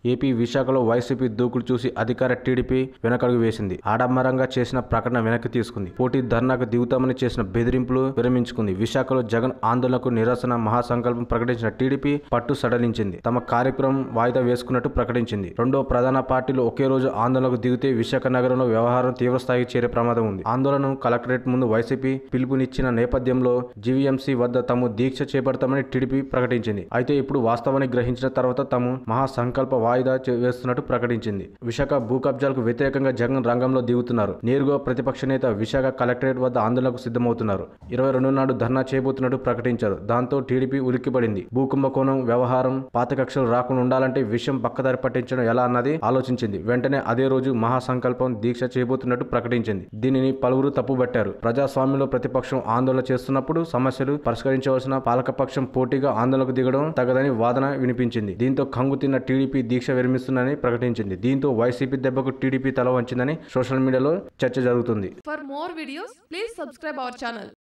AP విశాఖలో YCP దూకుడు చూసి అధికార టీడీపీ వెనకడుగు వేసింది ఆడంబరంగా చేసిన ప్రకటన వెనక్కి తీసుకుంది పోటీ ధర్నాకు దిగుతామని చేసిన బెదిరింపులు విరమించుకుంది విశాఖలో జగన్ ఆందోళనకు నిరసన మహాసంకల్పం ప్రకటించిన టీడీపీ పట్టు సడలించింది తమ కార్యక్రమం వాయిదా వేసుకున్నట్టు ప్రకటించింది రెండో ప్రధాన పార్టీలు ఒకే రోజు ఆందోళనకు దిగితే విశాఖ నగరంలో వ్యవహారం తీవ్రస్థాయికి చేరే ప్రమాదం ఉంది ఆందోళనను కలెక్టరేట్ ముందు వైసీపీ పిలుపునిచ్చిన నేపథ్యంలో జీవీఎంసీ వద్ద తాము దీక్ష చేపడతామని టీడీపీ ప్రకటించింది అయితే ఇప్పుడు వాస్తవాన్ని గ్రహించిన తర్వాత తాము మహాసంకల్ప వాయిదా చే- వేస్తున్నట్టు ప్రకటించింది విశాఖ భూ కబ్జాలకు వ్యతిరేకంగా జగన్ రంగంలో దిగుతున్నారు నేరుగా ప్రతిపక్ష నేత విశాఖ కలెక్టరేట్ వద్ద ఆందోళనకు సిద్ధమవుతున్నారు ఇరవై రెండు నాడు ధర్నా చేయబోతున్నట్టు ప్రకటించారు దాంతో టీడీపీ ఉలిక్కిపడింది భూ కుంభకోణం వ్యవహారం పాత కక్షలు రాకుండా ఉండాలంటే విషయం పక్కదారి పట్టించడం ఎలా అన్నది ఆలోచించింది వెంటనే అదే రోజు మహాసంకల్పం దీక్ష చేయబోతున్నట్టు ప్రకటించింది దీనిని పలువురు తప్పుబట్టారు ప్రజాస్వామ్యంలో ప్రతిపక్షం ఆందోళన చేస్తున్నప్పుడు సమస్యలు పరిష్కరించవలసిన పాలకపక్షం పోటీగా ఆందోళనకు దిగడం తగదని వాదన వినిపించింది దీంతో కంగు తిన్న టీడీపీ దీక్ష విరమిస్తుందని ప్రకటించింది దీంతో వైసీపీ దెబ్బకు టీడీపీ తల వంచిందని సోషల్ మీడియాలో చర్చ జరుగుతుంది For more videos, please subscribe our channel.